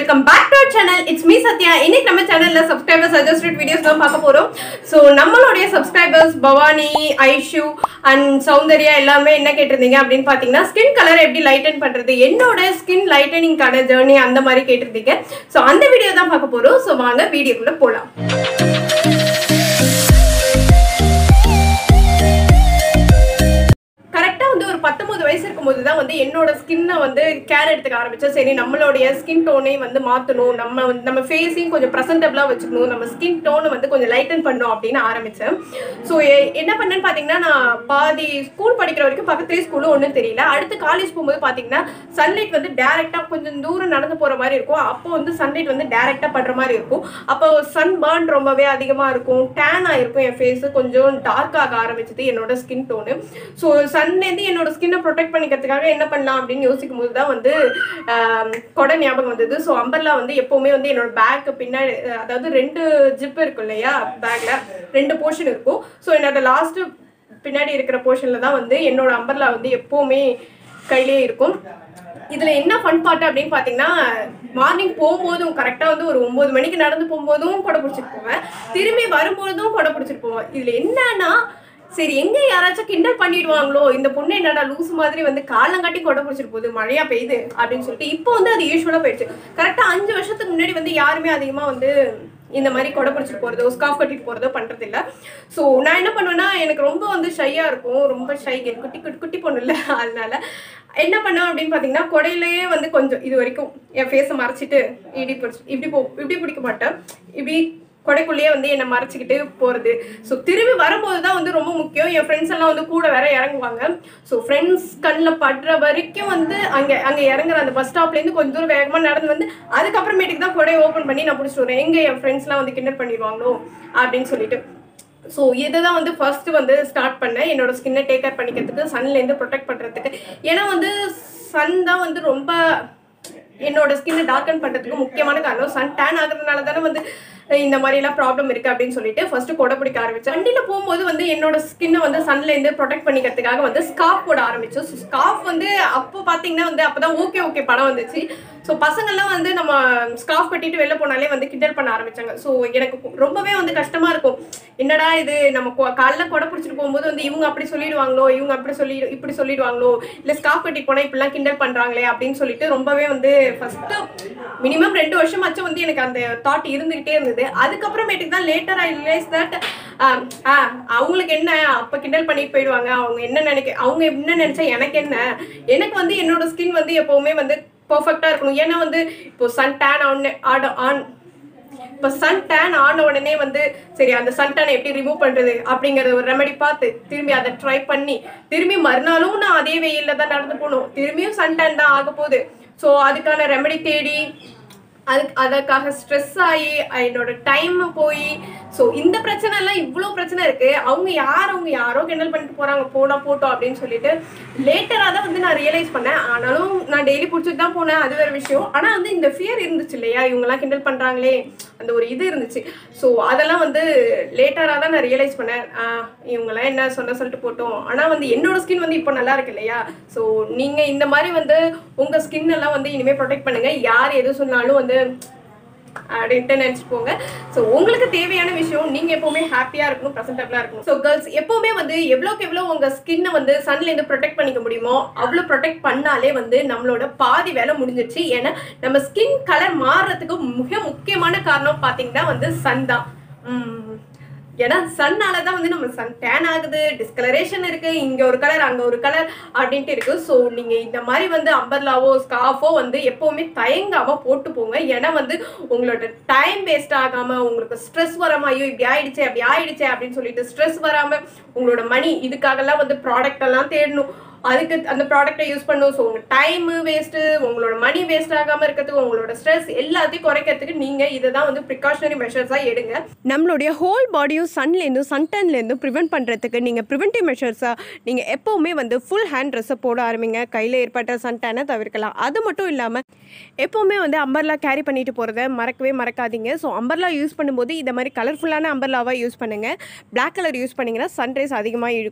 welcome back to channel it's me Sathya இன்னைக்கு நம்ம சேனல்ல சப்ஸ்கிரைபர் சஜஸ்டட் வீடியோஸ் தான் பார்க்க போறோம் ஸோ நம்மளுடைய சப்ஸ்கிரைபர்ஸ் பவானி ஐஷு அண்ட் சௌந்தர்யா எல்லாமே என்ன கேட்டிருந்தீங்க அப்படின்னு பார்த்தீங்கன்னா ஸ்கின் கலர் எப்படி லைட்டன் பண்றது என்னோட ஸ்கின் லைட்டனிங்கான ஜேர்னி அந்த மாதிரி கேட்டிருந்தீங்க ஸோ அந்த வீடியோ தான் பார்க்க போறோம் ஸோ வாங்க வீடியோக்குள்ள போகலாம் கரெக்டாக வந்து ஒரு பத்தொன்பது வயசு இருக்கும்போது தான் வந்து என்னோட ஸ்கின்னை வந்து கேர் எடுத்துக்க ஆரம்பிச்சேன் சரி நம்மளுடைய ஸ்கின் டோனை வந்து மாற்றணும் நம்ம வந்து நம்ம ஃபேஸையும் கொஞ்சம் ப்ரெசன்டபிளாக வச்சுக்கணும் நம்ம ஸ்கின் டோனை வந்து கொஞ்சம் லைட்டன் பண்ணணும் அப்படின்னு ஆரம்பித்தேன் ஸோ என்ன பண்ணேன்னு பார்த்தீங்கன்னா நான் பாதி ஸ்கூல் படிக்கிற வரைக்கும் பக்கத்துலேயே ஸ்கூலும் ஒன்றும் தெரியல அடுத்து காலேஜ் போகும்போது பார்த்தீங்கன்னா சன்லைட் வந்து டேரெக்டாக கொஞ்சம் தூரம் நடந்து போகிற மாதிரி இருக்கும் அப்போ வந்து சன்லைட் வந்து டேரெக்டாக படுற மாதிரி இருக்கும் அப்போ சன் பர்ன் ரொம்பவே அதிகமாக இருக்கும் டேன் ஆகிருக்கும் என் ஃபேஸு கொஞ்சம் டார்க் ஆக ஆரம்பிச்சது என்னோட ஸ்கின் டோனு ஸோ சன்லேருந்து என்னோட ஸ்கின்னை ப்ரொடெக்ட் பண்ணிக்கிறதுக்காக என்ன பண்ணலாம் அப்படின்னு யோசிக்கும் போது தான் வந்து ஆம், கொடை ஞாபகம் வந்தது ஸோ அம்பர்லா வந்து எப்போவுமே வந்து என்னோட பேக்கு பின்னாடி அஹ், அதாவது ரெண்டு ஜிப் இருக்கும் இல்லையா பேக்கில் ரெண்டு போர்ஷன் இருக்கும் ஸோ என்னோட லாஸ்ட்டு பின்னாடி இருக்கிற போர்ஷனில் தான் வந்து என்னோட அம்பர்லா வந்து எப்போவுமே கையிலே இருக்கும் இதில் என்ன ஃபன் பார்ட் அப்படின்னு பார்த்தீங்கன்னா மார்னிங் போகும்போதும் கரெக்டாக வந்து ஒரு ஒம்பது மணிக்கு நடந்து போகும்போதும் கொடை பிடிச்சிட்டு போவேன் திரும்பி வரும்போதும் கொடை பிடிச்சிட்டு போவேன் இதில் என்னன்னா சரி எங்க யாராச்சும் கிண்டல் பண்ணிடுவாங்களோ இந்த பொண்ணு என்னடா லூஸ் மாதிரி வந்து காலங்காட்டி கொடை பிடிச்சிட்டு போகுது மழையா பெய்யுது அப்படின்னு சொல்லிட்டு இப்போ வந்து அது யூஸ்வலாக போயிடுச்சு கரெக்டாக அஞ்சு வருஷத்துக்கு முன்னாடி வந்து யாருமே அதிகமாக வந்து இந்த மாதிரி கொடை பிடிச்சிட்டு போகிறதோ ஸ்காஃப் கட்டிட்டு போகிறதோ பண்ணுறது இல்லை ஸோ நான் என்ன பண்ணுவேன்னா எனக்கு ரொம்ப வந்து ஷையாக இருக்கும் ரொம்ப ஷை குட்டி குட்டி குட்டி பொண்ணு இல்லை அதனால என்ன பண்ணேன் அப்படின்னு பார்த்தீங்கன்னா கொடையிலேயே வந்து கொஞ்சம் இது வரைக்கும் என் ஃபேஸை மறைச்சிட்டு இப்படி பிடிச்சி இப்படி போ இப்படி பிடிக்க மாட்டேன் இப்படி கொடைக்குள்ளேயே வந்து என்னை மறைச்சிக்கிட்டு போகிறது ஸோ திரும்பி வரும்போது தான் வந்து ரொம்ப முக்கியம் என் ஃப்ரெண்ட்ஸ் எல்லாம் வந்து கூட வேற இறங்குவாங்க ஸோ ஃப்ரெண்ட்ஸ் கண்ணில் படுற வரைக்கும் வந்து அங்கே அங்கே இறங்குற அந்த பஸ் ஸ்டாப்லேருந்து கொஞ்சம் தூரம் வேகமாக நடந்து வந்து அதுக்கப்புறமேட்டுக்கு தான் கொடையை ஓப்பன் பண்ணி நான் பிடிச்சிட்டு வரேன் எங்கே என் ஃப்ரெண்ட்ஸ்லாம் வந்து கிண்டல் பண்ணிடுவாங்களோ அப்படின்னு சொல்லிட்டு ஸோ இதை தான் வந்து ஃபர்ஸ்ட் வந்து ஸ்டார்ட் பண்ணேன் என்னோட ஸ்கின்னை டேக் கேர் பண்ணிக்கிறதுக்கு சன்லேருந்து ப்ரொடெக்ட் பண்ணுறதுக்கு ஏன்னா வந்து சன் தான் வந்து ரொம்ப என்னோட ஸ்கின்னை டார்க்கன் பண்ணுறதுக்கு முக்கியமான காரணம் சன் டேன் ஆகுறதுனால தானே வந்து இந்த மாதிரிலாம் ப்ராப்ளம் இருக்குது அப்படின்னு சொல்லிட்டு ஃபர்ஸ்ட் கொடை பிடிக்க ஆரம்பிச்சேன் வண்டியில் போகும்போது வந்து என்னோட ஸ்கின்னை வந்து சன்லேருந்து ப்ரொடெக்ட் பண்ணிக்கிறதுக்காக வந்து ஸ்கார்ஃப் போட ஆரம்பிச்சோம் ஸோ ஸ்கார்ஃப் வந்து அப்போ பார்த்தீங்கன்னா வந்து அப்போ தான் ஓகே ஓகே படம் வந்துச்சு ஸோ பசங்கள்லாம் வந்து நம்ம ஸ்கார்ஃப் கட்டிட்டு வெளில போனாலே வந்து கிண்டல் பண்ண ஆரம்பிச்சாங்க ஸோ எனக்கு ரொம்பவே வந்து கஷ்டமா இருக்கும் என்னடா இது நம்ம கொ- காலைல கொடை பிடிச்சிட்டு போகும்போது வந்து இவங்க அப்படி சொல்லிடுவாங்களோ இவங்க அப்படி சொல்லி இப்படி சொல்லிடுவாங்களோ இல்லை ஸ்கார்ஃப் கட்டிட்டு போனால் இப்படிலாம் கிண்டல் பண்ணுறாங்களே அப்படின்னு சொல்லிட்டு ரொம்பவே வந்து ஃபஸ்ட்டு மினிமம் ரெண்டு வருஷமாச்சும் வந்து எனக்கு அந்த தாட் இருந்துகிட்டே இருந்தது அதுக்கப்புறமேட்டுக்கு தான் லேட்டர் ஐ ரியலைஸ் தட் அவங்களுக்கு என்ன அப்போ கிண்டல் பண்ணிட்டு போயிடுவாங்க அவங்க என்ன நினைக்க அவங்க என்ன நினைச்சா எனக்கு என்ன எனக்கு வந்து என்னோட ஸ்கின் வந்து எப்போவுமே வந்து பர்ஃபெக்டாக இருக்கணும் ஏன்னா வந்து இப்போ சன் டேன் ஆன் ஆட ஆன் இப்போ சன் டேன் ஆன உடனே வந்து சரி அந்த சன் டேனை எப்படி ரிமூவ் பண்ணுறது அப்படிங்கிற ஒரு ரெமெடி பார்த்து திரும்பி அதை ட்ரை பண்ணி திரும்பி மறுநாளும் நான் அதே வெயிலில் தான் நடந்து போகணும் திரும்பியும் சன் டேன் தான் ஆக போகுது ஸோ அதுக்கான ரெமெடி தேடி அதுக்கு அதற்காக ஸ்ட்ரெஸ் ஆகி என்னோட டைம் போய் ஸோ இந்த பிரச்சனை எல்லாம் இவ்வளோ பிரச்சனை இருக்கு அவங்க யார் அவங்க யாரோ கிண்டல் பண்ணிட்டு போறாங்க போனா போட்டோம் அப்படின்னு சொல்லிட்டு லேட்டராக தான் வந்து நான் ரியலைஸ் பண்ணேன் ஆனாலும் நான் டெய்லி பிடிச்சிட்டு தான் போனேன் அது வேற விஷயம் ஆனால் வந்து இந்த ஃபியர் இருந்துச்சு இல்லையா இவங்கெல்லாம் கிண்டல் பண்றாங்களே அந்த ஒரு இது இருந்துச்சு ஸோ அதெல்லாம் வந்து லேட்டராக தான் நான் ரியலைஸ் பண்ணேன் ஆஹ் இவங்கெல்லாம் என்ன சொல்ல சொல்லிட்டு போட்டோம் ஆனால் வந்து என்னோட ஸ்கின் வந்து இப்போ நல்லா இருக்கு இல்லையா ஸோ நீங்கள் இந்த மாதிரி வந்து உங்கள் ஸ்கின் எல்லாம் வந்து இனிமேல் ப்ரொடெக்ட் பண்ணுங்க யார் எது சொன்னாலும் வந்து அப்படின்ட்டு நினச்சிட்டு போங்க ஸோ உங்களுக்கு தேவையான விஷயம் நீங்கள் எப்போவுமே ஹாப்பியாக இருக்கணும் ப்ரெசன்டபிளாக இருக்கணும் ஸோ கேர்ள்ஸ் எப்போவுமே வந்து எவ்வளோக்கு எவ்வளோ உங்கள் ஸ்கின்னை வந்து சன்லேருந்து ப்ரொடெக்ட் பண்ணிக்க முடியுமோ அவ்வளோ ப்ரொடெக்ட் பண்ணாலே வந்து நம்மளோட பாதி வேலை முடிஞ்சிருச்சு ஏன்னா நம்ம ஸ்கின் கலர் மாறுறதுக்கு மிக முக்கியமான காரணம் பார்த்தீங்கன்னா வந்து சன் தான் உம், ஏன்னா சன்னால தான் வந்து நம்ம சன் டேன் ஆகுது டிஸ்கலரேஷன் இருக்கு இங்க ஒரு கலர் அங்க ஒரு கலர் அப்படின்ட்டு இருக்கு ஸோ நீங்க இந்த மாதிரி வந்து அம்பர்லாவோ ஸ்கார்ஃபோ வந்து எப்பவுமே தயங்காம போட்டு போங்க ஏன்னா வந்து உங்களோட டைம் வேஸ்ட் ஆகாம உங்களுக்கு ஸ்ட்ரெஸ் வராம ஐயோ இப்படி ஆயிடுச்சே அப்படி ஆயிடுச்சே அப்படின்னு சொல்லிட்டு ஸ்ட்ரெஸ் வராம உங்களோட மணி இதுக்காகலாம் வந்து ப்ராடக்ட் எல்லாம் தேடணும் அதுக்கு அந்த ப்ராடக்ட்டை யூஸ் பண்ணும் ஸோ உங்கள் டைமு வேஸ்ட்டு உங்களோட மணி வேஸ்ட் ஆகாமல் இருக்கிறதுக்கு உங்களோட ஸ்ட்ரெஸ் எல்லாத்தையும் குறைக்கிறதுக்கு நீங்கள் இதை தான் வந்து ப்ரிகாஷனரி மெஷர்ஸாக எடுங்க நம்மளுடைய ஹோல் பாடியும் சன்லேருந்தும் சன்டன்லேருந்தும் ப்ரிவெண்ட் பண்ணுறதுக்கு நீங்கள் ப்ரிவென்டிவ் மெஷர்ஸாக நீங்கள் எப்போவுமே வந்து ஃபுல் ஹேண்ட் ட்ரெஸ்ஸை போட ஆரம்பிங்க கையில் ஏற்பட்ட சன்டேனை தவிர்க்கலாம் அது மட்டும் இல்லாமல் எப்போவுமே வந்து அம்பர்லா கேரி பண்ணிட்டு போகிறத மறக்கவே மறக்காதீங்க ஸோ அம்பர்லா யூஸ் பண்ணும்போது இந்த மாதிரி கலர்ஃபுல்லான அம்பர்லாவாக யூஸ் பண்ணுங்கள் Black கலர் யூஸ் பண்ணிங்கன்னா சன்ரைஸ் அதிகமாக இழுக்கும்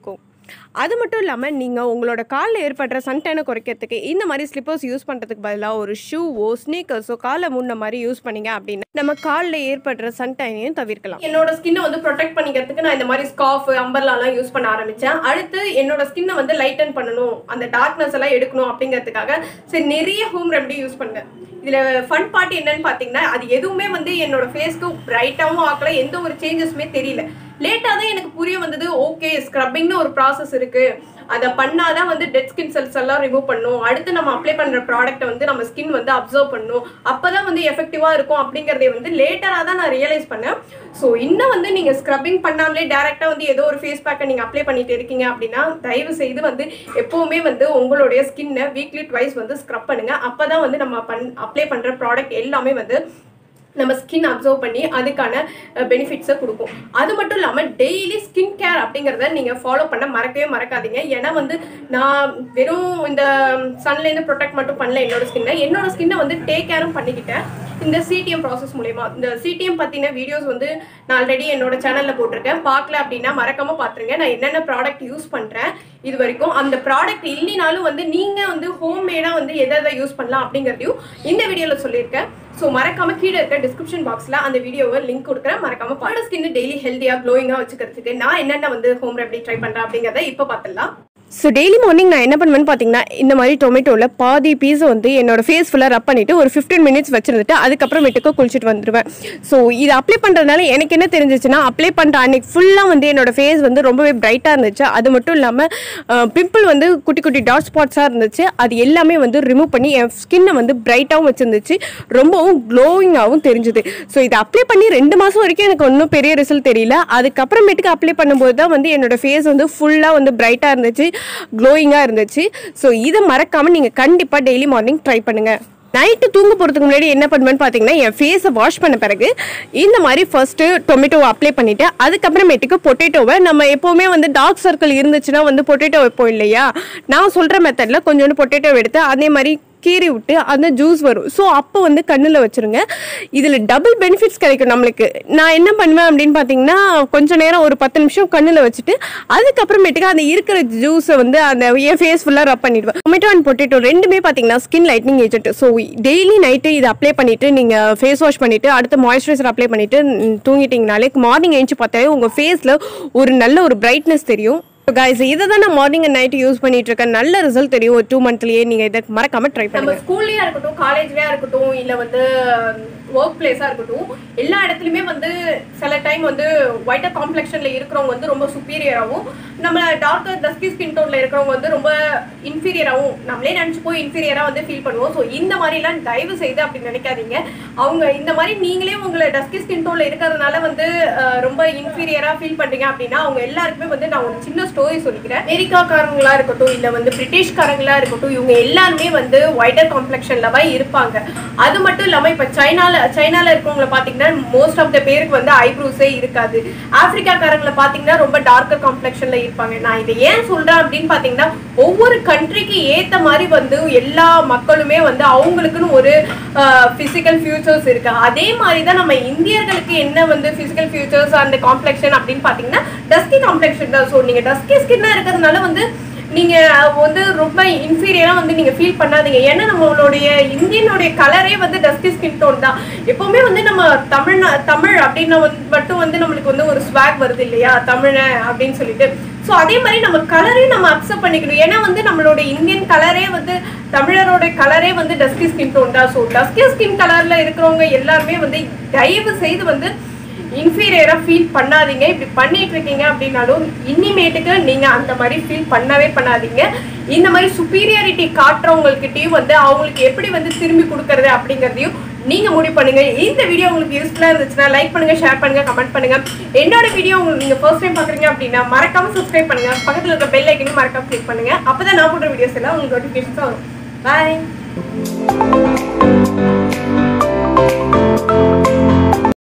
அது மட்டும் இல்லாமல் நீங்கள் உங்களோட காலில் ஏற்படுற சன்டேனை குறைக்கிறதுக்கு இந்த மாதிரி ஸ்லிப்பர்ஸ் யூஸ் பண்ணுறதுக்கு பதிலாக ஒரு ஷூவோ ஸ்னீக்கர்ஸோ காலை முன்ன மாதிரி யூஸ் பண்ணீங்க அப்படின்னா நம்ம காலில் ஏற்படுற சன்டைனையும் தவிர்க்கலாம் என்னோட ஸ்கின்னை வந்து ப்ரொடெக்ட் பண்ணிக்கிறதுக்கு நான் இந்த மாதிரி ஸ்கார்ஃப் அம்பர்லாலாம் யூஸ் பண்ண ஆரம்பிச்சேன் அடுத்து என்னோட ஸ்கின்னை வந்து லைட்டன் பண்ணணும் அந்த டார்க்னஸ் எல்லாம் எடுக்கணும் அப்படிங்கிறதுக்காக சரி நிறைய ஹோம் ரெமடி யூஸ் பண்ணேன் இதுல ஃபன் பார்ட் என்னன்னு பாத்தீங்கன்னா அது எதுவுமே வந்து என்னோட ஃபேஸ்க்கு பிரைட்டாவும் ஆக்கல எந்த ஒரு சேஞ்சஸுமே தெரியல லேட்டாக தான் எனக்கு புரிய வந்தது ஓகே ஸ்க்ரப்பிங்னு ஒரு ப்ராசஸ் இருக்கு அதை பண்ணாதான் வந்து டெட் ஸ்கின் செல்ஸ் எல்லாம் ரிமூவ் பண்ணும் அடுத்து நம்ம அப்ளை பண்ற ப்ராடக்ட்டை வந்து நம்ம ஸ்கின் வந்து அப்சர்வ் பண்ணும் அப்பதான் வந்து எஃபெக்டிவா இருக்கும் அப்படிங்கறதை வந்து லேட்டராக தான் நான் ரியலைஸ் பண்ணேன் ஸோ இன்னும் வந்து நீங்க ஸ்க்ரப்பிங் பண்ணாமலே டேரக்டா வந்து ஏதோ ஒரு ஃபேஸ் பேக்கை நீங்க அப்ளை பண்ணிட்டு இருக்கீங்க அப்படின்னா தயவு செய்து வந்து எப்பவுமே வந்து உங்களுடைய ஸ்கின்னை வீக்லி ட்வைஸ் வந்து ஸ்க்ரப் பண்ணுங்க அப்பதான் வந்து நம்ம பண் அப்ளை பண்ற ப்ராடக்ட் எல்லாமே வந்து நம்ம ஸ்கின் அப்சர்வ் பண்ணி அதுக்கான பெனிஃபிட்ஸை கொடுக்கும் அது மட்டும் இல்லாமல் டெய்லி ஸ்கின் கேர் அப்படிங்கிறத நீங்கள் ஃபாலோ பண்ண மறக்கவே மறக்காதீங்க ஏன்னா வந்து நான் வெறும் இந்த சன்லேருந்து ப்ரொடெக்ட் மட்டும் பண்ணல என்னோட ஸ்கின்னை என்னோட ஸ்கின்னை வந்து டேக் கேரும் பண்ணிக்கிட்டேன் இந்த சிடிஎம் ப்ராசஸ் மூலயமா இந்த சிடிஎம் பற்றின வீடியோஸ் வந்து நான் ஆல்ரெடி என்னோட சேனலில் போட்டிருக்கேன் பார்க்கல அப்படின்னா மறக்காம பார்த்துருங்க நான் என்னென்ன ப்ராடக்ட் யூஸ் பண்ணுறேன் இது வரைக்கும் அந்த ப்ராடக்ட் இல்லைனாலும் வந்து நீங்கள் வந்து ஹோம்மேடாக வந்து எதை எதை யூஸ் பண்ணலாம் அப்படிங்கிறதையும் இந்த வீடியோவில் சொல்லியிருக்கேன் ஸோ மறக்காம கீழே இருக்க டிஸ்கிரிப்ஷன் பாக்ஸில் அந்த வீடியோவை லிங்க் கொடுக்குறேன் மறக்காம பாட ஸ்கின் டெய்லி ஹெல்த்தியாக க்ளோயிங்காக வச்சுக்கிறதுக்கு நான் என்னென்ன வந்து ஹோம் ரெமடி ட்ரை பண்ணுறேன் அப்படிங்கிறத இப்போ பார்த்துடலாம் ஸோ டெய்லி மார்னிங் நான் என்ன பண்ணுவேன்னு பார்த்தீங்கன்னா இந்த மாதிரி டொமேட்டோவில் பாதி பீஸை வந்து என்னோட ஃபேஸ் ஃபுல்லாக ரப் பண்ணிவிட்டு ஒரு ஃபிஃப்டீன் மினிட்ஸ் வச்சுருந்துட்டு அதுக்கப்புறமேட்டுக்கு குளிச்சுட்டு வந்துடுவேன் ஸோ இது அப்ளை பண்ணுறதுனால எனக்கு என்ன தெரிஞ்சிச்சுன்னா அப்ளை பண்ணுற அன்னைக்கு ஃபுல்லாக வந்து என்னோட ஃபேஸ் வந்து ரொம்பவே பிரைட்டாக இருந்துச்சு அது மட்டும் இல்லாமல் பிம்பிள் வந்து குட்டி குட்டி டாட் ஸ்பாட்ஸாக இருந்துச்சு அது எல்லாமே வந்து ரிமூவ் பண்ணி என் ஸ்கின்னை வந்து பிரைட்டாகவும் வச்சுருந்துச்சு ரொம்பவும் க்ளோயிங்காகவும் தெரிஞ்சுது ஸோ இதை அப்ளை பண்ணி ரெண்டு மாதம் வரைக்கும் எனக்கு ஒன்றும் பெரிய ரிசல்ட் தெரியல அதுக்கப்புறமேட்டுக்கு அப்ளை பண்ணும்போது தான் வந்து என்னோட ஃபேஸ் வந்து ஃபுல்லாக வந்து பிரைட்டாக இருந்துச்சு க்ளோயிங்காக இருந்துச்சு ஸோ இதை மறக்காமல் நீங்கள் கண்டிப்பாக டெய்லி மார்னிங் ட்ரை பண்ணுங்கள் நைட்டு தூங்க போகிறதுக்கு முன்னாடி என்ன பண்ணுவேன்னு பார்த்தீங்கன்னா என் ஃபேஸை வாஷ் பண்ண பிறகு இந்த மாதிரி ஃபர்ஸ்ட்டு டொமேட்டோவை அப்ளை பண்ணிவிட்டு அதுக்கப்புறமேட்டுக்கு பொட்டேட்டோவை நம்ம எப்போவுமே வந்து டார்க் சர்க்கிள் இருந்துச்சுன்னா வந்து பொட்டேட்டோ வைப்போம் இல்லையா நான் சொல்கிற மெத்தடில் கொஞ்சோண்டு பொட்டேட்டோ எடுத்து அதே மாதிரி கீறி விட்டு அந்த ஜூஸ் வரும் ஸோ அப்போ வந்து கண்ணில் வச்சுருங்க இதில் டபுள் பெனிஃபிட்ஸ் கிடைக்கும் நம்மளுக்கு நான் என்ன பண்ணுவேன் அப்படின்னு பார்த்தீங்கன்னா கொஞ்ச நேரம் ஒரு பத்து நிமிஷம் கண்ணில் வச்சுட்டு அதுக்கப்புறமேட்டுக்கு அந்த இருக்கிற ஜூஸை வந்து அந்த என் ஃபேஸ் ஃபுல்லாக ரப் பண்ணிடுவேன் டொமேட்டோ அண்ட் பொட்டேட்டோ ரெண்டுமே பார்த்தீங்கன்னா skin lightening agent so daily night இதை அப்ளை பண்ணிவிட்டு நீங்கள் ஃபேஸ் வாஷ் பண்ணிவிட்டு அடுத்து மாய்ஸ்சரைசர் அப்ளை பண்ணிவிட்டு தூங்கிட்டீங்கனாலே மார்னிங் எழுந்து பார்த்தாலே உங்கள் ஃபேஸில் ஒரு நல்ல ஒரு பிரைட்னஸ் தெரியும் கைஸ் இதை தான் நான் மார்னிங் அண்ட் நைட் யூஸ் பண்ணிட்டு இருக்கேன் நல்ல ரிசல்ட் தெரியும் ஒரு டூ மந்த்லயே நீங்க இதை மறக்காம ட்ரை நம்ம பண்ணுங்க ஸ்கூல்லயா இருக்கட்டும் காலேஜ்லயா இருக்கட்டும் இல்ல வந்து ஒர்க் பிளேஸா இருக்கட்டும் எல்லா இடத்துலயுமே வந்து சில டைம் வந்து ஒயிட்டர் காம்ப்ளெக்ஷன்ல இருக்கிறவங்க வந்து ரொம்ப சுப்பீரியராகவும் நம்ம டார்க்கர் டஸ்கி ஸ்கின் டோன்ல இருக்கிறவங்க வந்து ரொம்ப இன்ஃபீரியராகவும் நம்மளே நினைச்சு போய் இன்ஃபீரியரா வந்து ஃபீல் பண்ணுவோம் ஸோ இந்த மாதிரிலாம் தயவு செய்து அப்படி நினைக்காதீங்க அவங்க இந்த மாதிரி நீங்களே உங்களை டஸ்கி ஸ்கின் டோன்ல இருக்கிறதுனால வந்து அஹ், ரொம்ப இன்ஃபீரியரா ஃபீல் பண்றீங்க அப்படின்னா அவங்க எல்லாருக்குமே வந்து நான் ஒரு சின்ன ஸ்டோரி சொல்லிக்கிறேன் அமெரிக்காக்காரங்களா இருக்கட்டும் இல்ல வந்து பிரிட்டிஷ்காரங்களா இருக்கட்டும் இவங்க எல்லாருமே வந்து ஒயிட்டர் காம்ப்ளெக்ஷன்ல தான் இருப்பாங்க அது மட்டும் இல்லாம இப்ப சைனால சைனால இருக்கவங்கள பாத்தீங்கன்னா மோஸ்ட் ஆஃப் த பேருக்கு வந்து ஐப்ரோஸே இருக்காது ஆப்பிரிக்காக்காரங்களை பாத்தீங்கன்னா ரொம்ப டார்க்கர் காம்ப்ளெக்ஷன்ல இருப்பாங்க நான் இதை ஏன் சொல்றேன் அப்படின்னு பாத்தீங்கன்னா ஒவ்வொரு கண்ட்ரிக்கு ஏத்த மாதிரி வந்து எல்லா மக்களுமே வந்து அவங்களுக்குன்னு ஒரு பிசிக்கல் ஃபியூச்சர்ஸ் இருக்கு அதே மாதிரி தான் நம்ம இந்தியர்களுக்கு என்ன வந்து பிசிக்கல் ஃபியூச்சர்ஸ் அந்த காம்ப்ளெக்ஷன் அப்படின்னு பாத்தீங்கன்னா டஸ்கி காம்ப்ளெக்ஷன் தான் ஸோ நீங்க டஸ்கி ஸ்கின்னா இருக்கிறதுனால வந்து நீங்க வந்து ரொம்ப இன்ஃபீரியரா வந்து நீங்க ஃபீல் பண்ணாதீங்க ஏன்னா நம்மளுடைய இந்தியனுடைய கலரே வந்து டஸ்கி ஸ்கின் டோன் தான் எப்பவுமே வந்து நம்ம தமிழ் தமிழ் அப்படின்னா வந்து மட்டும் வந்து நம்மளுக்கு வந்து ஒரு ஸ்வாக் வருது இல்லையா தமிழன் அப்படின்னு சொல்லிட்டு ஸோ அதே மாதிரி நம்ம கலரையும் நம்ம அக்செப்ட் பண்ணிக்கணும் ஏன்னா வந்து நம்மளோட இந்தியன் கலரே வந்து தமிழரோட கலரே வந்து டஸ்கி ஸ்கின் டோன் தான் ஸோ டஸ்கி ஸ்கின் கலர்ல இருக்கிறவங்க எல்லாருமே வந்து தயவு செய்து வந்து இன்ஃபீரியரா ஃபீல் பண்ணாதீங்க இப்படி பண்ணிட்டு இருக்கீங்க அப்படின்னாலும் இனிமேட்டுக்கு நீங்க அந்த மாதிரி ஃபீல் பண்ணவே பண்ணாதீங்க இந்த மாதிரி சுப்பீரியாரிட்டி காட்டுறவங்ககிட்டயும் வந்து அவங்களுக்கு எப்படி வந்து திரும்பி கொடுக்கறது அப்படிங்கறதையும் நீங்க முடிவு பண்ணுங்க இந்த வீடியோ உங்களுக்கு யூஸ்ஃபுல்லா இருந்துச்சுன்னா லைக் பண்ணுங்க ஷேர் பண்ணுங்க கமெண்ட் பண்ணுங்க என்னோட வீடியோ உங்களுக்கு நீங்க ஃபர்ஸ்ட் டைம் பாக்குறீங்க அப்படின்னா மறக்காம சப்ஸ்கிரைப் பண்ணுங்க பக்கத்துல இருக்க பெல் ஐக்கனையும் மறக்காம கிளிக் பண்ணுங்க அப்பதான் நான் போடுற வீடியோஸ் எல்லாம் உங்களுக்கு நோட்டிபிகேஷன்ஸ் வரும் பாய்